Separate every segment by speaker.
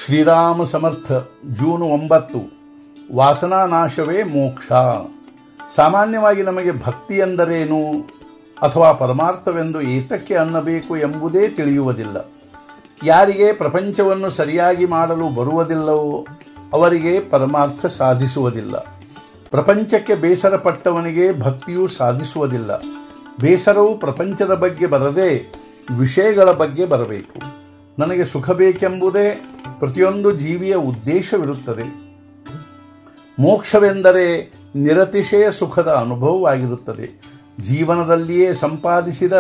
Speaker 1: ಶ್ರೀರಾಮ ಸಮರ್ಥ June ಒಂಬತ್ತು ವಾಸನಾ ನಾಶವೇ ಮೋಕ್ಷ ಸಾಮಾನ್ಯವಾಗಿ ನಮಗೆ ಭಕ್ತಿ ಎಂದರೇನು ಅಥವಾ ಪರಮಾರ್ಥವೆಂದು ಏತಕ್ಕೆ ಅನ್ನಬೇಕು ಎಂಬುದೇ ತಿಳಿಯುವುದಿಲ್ಲ ಯಾರಿಗೆ ಪ್ರಪಂಚವನ್ನು ಸರಿಯಾಗಿ ಮಾಡಲು ಬರುವುದಿಲ್ಲವೋ ಅವರಿಗೆ ಪರಮಾರ್ಥ ಸಾಧಿಸುವುದಿಲ್ಲ ಪ್ರಪಂಚಕ್ಕೆ ಬೇಸರಪಟ್ಟವನಿಗೆ ಭಕ್ತಿಯೂ ಸಾಧಿಸುವುದಿಲ್ಲ ಬೇಸರವು ಪ್ರಪಂಚದ ಬಗ್ಗೆ ಬರದೆ ವಿಷಯಗಳ ಬಗ್ಗೆ ಬರಬೇಕು ನನಗೆ ಸುಖ ಬೇಕೆಂಬುದೇ ಪ್ರತಿಯೊಂದು ಜೀವಿಯ ಉದ್ದೇಶವಿರುತ್ತದೆ ಮೋಕ್ಷವೆಂದರೆ ನಿರತಿಶಯ ಸುಖದ ಅನುಭವವಾಗಿರುತ್ತದೆ ಜೀವನದಲ್ಲಿಯೇ ಸಂಪಾದಿಸಿದ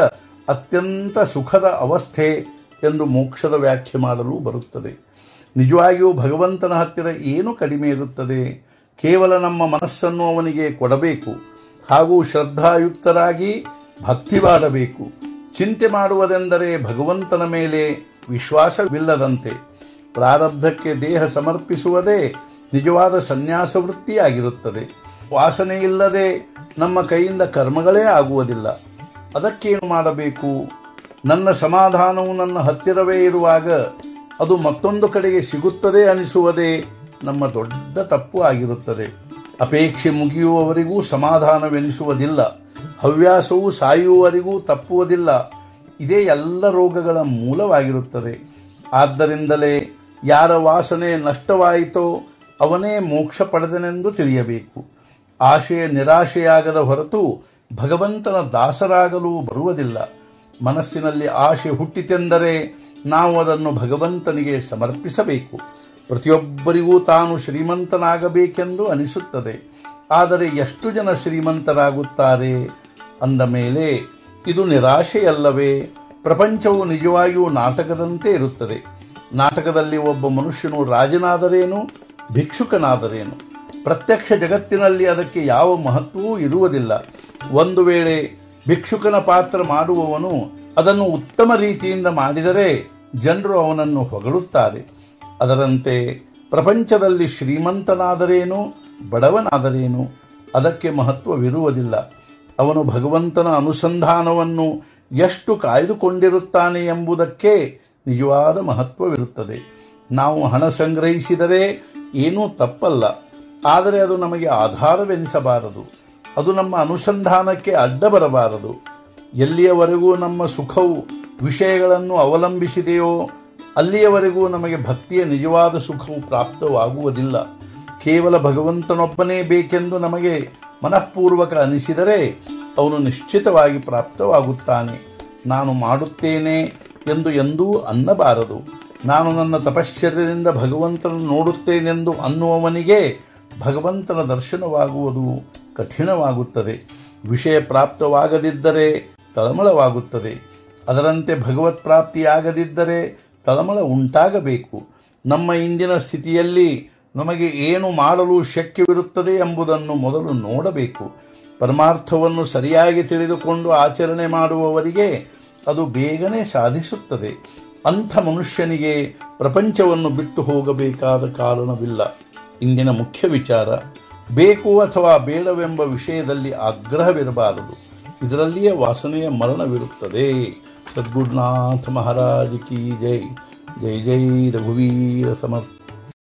Speaker 1: ಅತ್ಯಂತ ಸುಖದ ಅವಸ್ಥೆ ಎಂದು ಮೋಕ್ಷದ ವ್ಯಾಖ್ಯೆ ಮಾಡಲು ಬರುತ್ತದೆ ನಿಜವಾಗಿಯೂ ಭಗವಂತನ ಹತ್ತಿರ ಏನು ಕಡಿಮೆ ಇರುತ್ತದೆ ಕೇವಲ ನಮ್ಮ ಮನಸ್ಸನ್ನು ಅವನಿಗೆ ಕೊಡಬೇಕು ಹಾಗೂ ಶ್ರದ್ಧಾಯುಕ್ತರಾಗಿ ಭಕ್ತಿ ಮಾಡಬೇಕು ಚಿಂತೆ ಮಾಡುವುದೆಂದರೆ ಭಗವಂತನ ಮೇಲೆ ವಿಶ್ವಾಸವಿಲ್ಲದಂತೆ ಪ್ರಾರಬ್ಧಕ್ಕೆ ದೇಹ ಸಮರ್ಪಿಸುವುದೇ ನಿಜವಾದ ಸನ್ಯಾಸ ವೃತ್ತಿಯಾಗಿರುತ್ತದೆ ವಾಸನೆ ಇಲ್ಲದೆ ನಮ್ಮ ಕೈಯಿಂದ ಕರ್ಮಗಳೇ ಆಗುವುದಿಲ್ಲ ಅದಕ್ಕೇನು ಮಾಡಬೇಕು ನನ್ನ ಸಮಾಧಾನವು ನನ್ನ ಹತ್ತಿರವೇ ಇರುವಾಗ ಅದು ಮತ್ತೊಂದು ಕಡೆಗೆ ಸಿಗುತ್ತದೆ ಅನಿಸುವುದೇ ನಮ್ಮ ದೊಡ್ಡ ತಪ್ಪು ಆಗಿರುತ್ತದೆ ಅಪೇಕ್ಷೆ ಮುಗಿಯುವವರಿಗೂ ಸಮಾಧಾನವೆನಿಸುವುದಿಲ್ಲ ಹವ್ಯಾಸವು ಸಾಯುವವರಿಗೂ ತಪ್ಪುವುದಿಲ್ಲ ಇದೇ ಎಲ್ಲ ರೋಗಗಳ ಮೂಲವಾಗಿರುತ್ತದೆ ಆದ್ದರಿಂದಲೇ ಯಾರ ವಾಸನೆ ನಷ್ಟವಾಯಿತೋ ಅವನೇ ಮೋಕ್ಷ ಪಡೆದನೆಂದು ತಿಳಿಯಬೇಕು ಆಶಯ ನಿರಾಶೆಯಾಗದ ಹೊರತು ಭಗವಂತನ ದಾಸರಾಗಲು ಬರುವುದಿಲ್ಲ ಮನಸ್ಸಿನಲ್ಲಿ ಆಶೆ ಹುಟ್ಟಿತೆಂದರೆ ನಾವು ಅದನ್ನು ಭಗವಂತನಿಗೆ ಸಮರ್ಪಿಸಬೇಕು ಪ್ರತಿಯೊಬ್ಬರಿಗೂ ತಾನು ಶ್ರೀಮಂತನಾಗಬೇಕೆಂದು ಅನಿಸುತ್ತದೆ ಆದರೆ ಎಷ್ಟು ಜನ ಶ್ರೀಮಂತರಾಗುತ್ತಾರೆ ಅಂದ ಮೇಲೆ ಇದು ನಿರಾಶೆಯಲ್ಲವೇ ಪ್ರಪಂಚವು ನಿಜವಾಗಿಯೂ ನಾಟಕದಂತೆ ಇರುತ್ತದೆ ನಾಟಕದಲ್ಲಿ ಒಬ್ಬ ಮನುಷ್ಯನು ರಾಜನಾದರೇನು ಭಿಕ್ಷುಕನಾದರೇನು ಪ್ರತ್ಯಕ್ಷ ಜಗತ್ತಿನಲ್ಲಿ ಅದಕ್ಕೆ ಯಾವ ಮಹತ್ವವೂ ಇರುವುದಿಲ್ಲ ಒಂದು ವೇಳೆ ಭಿಕ್ಷುಕನ ಪಾತ್ರ ಮಾಡುವವನು ಅದನ್ನು ಉತ್ತಮ ರೀತಿಯಿಂದ ಮಾಡಿದರೆ ಜನರು ಅವನನ್ನು ಹೊಗಳುತ್ತಾರೆ ಅದರಂತೆ ಪ್ರಪಂಚದಲ್ಲಿ ಶ್ರೀಮಂತನಾದರೇನು ಬಡವನಾದರೇನು ಅದಕ್ಕೆ ಮಹತ್ವವಿರುವುದಿಲ್ಲ ಅವನು ಭಗವಂತನ ಅನುಸಂಧಾನವನ್ನು ಎಷ್ಟು ಕಾಯ್ದುಕೊಂಡಿರುತ್ತಾನೆ ಎಂಬುದಕ್ಕೆ ನಿಜವಾದ ಮಹತ್ವವಿರುತ್ತದೆ ನಾವು ಹಣ ಸಂಗ್ರಹಿಸಿದರೆ ಏನೂ ತಪ್ಪಲ್ಲ ಆದರೆ ಅದು ನಮಗೆ ಆಧಾರವೆನಿಸಬಾರದು ಅದು ನಮ್ಮ ಅನುಸಂಧಾನಕ್ಕೆ ಅಡ್ಡ ಬರಬಾರದು ಎಲ್ಲಿಯವರೆಗೂ ನಮ್ಮ ಸುಖವು ವಿಷಯಗಳನ್ನು ಅವಲಂಬಿಸಿದೆಯೋ ಅಲ್ಲಿಯವರೆಗೂ ನಮಗೆ ಭಕ್ತಿಯ ನಿಜವಾದ ಸುಖವು ಪ್ರಾಪ್ತವಾಗುವುದಿಲ್ಲ ಕೇವಲ ಭಗವಂತನೊಬ್ಬನೇ ಬೇಕೆಂದು ನಮಗೆ ಮನಃಪೂರ್ವಕ ಅನಿಸಿದರೆ ಅವನು ನಿಶ್ಚಿತವಾಗಿ ಪ್ರಾಪ್ತವಾಗುತ್ತಾನೆ ನಾನು ಮಾಡುತ್ತೇನೆ ಎಂದು ಎಂದೂ ಅನ್ನಬಾರದು ನಾನು ನನ್ನ ತಪಶ್ಚರ್ಯದಿಂದ ಭಗವಂತನನ್ನು ನೋಡುತ್ತೇನೆಂದು ಅನ್ನುವವನಿಗೆ ಭಗವಂತನ ದರ್ಶನವಾಗುವುದು ಕಠಿಣವಾಗುತ್ತದೆ ವಿಷಯ ಪ್ರಾಪ್ತವಾಗದಿದ್ದರೆ ತಳಮಳವಾಗುತ್ತದೆ ಅದರಂತೆ ಭಗವತ್ ಪ್ರಾಪ್ತಿಯಾಗದಿದ್ದರೆ ತಳಮಳ ಉಂಟಾಗಬೇಕು ನಮ್ಮ ಇಂದಿನ ಸ್ಥಿತಿಯಲ್ಲಿ ನಮಗೆ ಏನು ಮಾಡಲು ಶಕ್ಯವಿರುತ್ತದೆ ಎಂಬುದನ್ನು ಮೊದಲು ನೋಡಬೇಕು ಪರಮಾರ್ಥವನ್ನು ಸರಿಯಾಗಿ ತಿಳಿದುಕೊಂಡು ಆಚರಣೆ ಮಾಡುವವರಿಗೆ ಅದು ಬೇಗನೆ ಸಾಧಿಸುತ್ತದೆ ಅಂಥ ಮನುಷ್ಯನಿಗೆ ಪ್ರಪಂಚವನ್ನು ಬಿಟ್ಟು ಹೋಗಬೇಕಾದ ಕಾರಣವಿಲ್ಲ ಇಂದಿನ ಮುಖ್ಯ ವಿಚಾರ ಬೇಕು ಅಥವಾ ಬೇಡವೆಂಬ ವಿಷಯದಲ್ಲಿ ಆಗ್ರಹವಿರಬಾರದು ಇದರಲ್ಲಿಯೇ ವಾಸನೆಯ ಮರಣವಿರುತ್ತದೆ ಸದ್ಗುರುನಾಥ ಮಹಾರಾಜ್ ಕಿ ಜೈ ಜೈ ಜೈ ರಘುವೀರ ಸಮರ್ಥ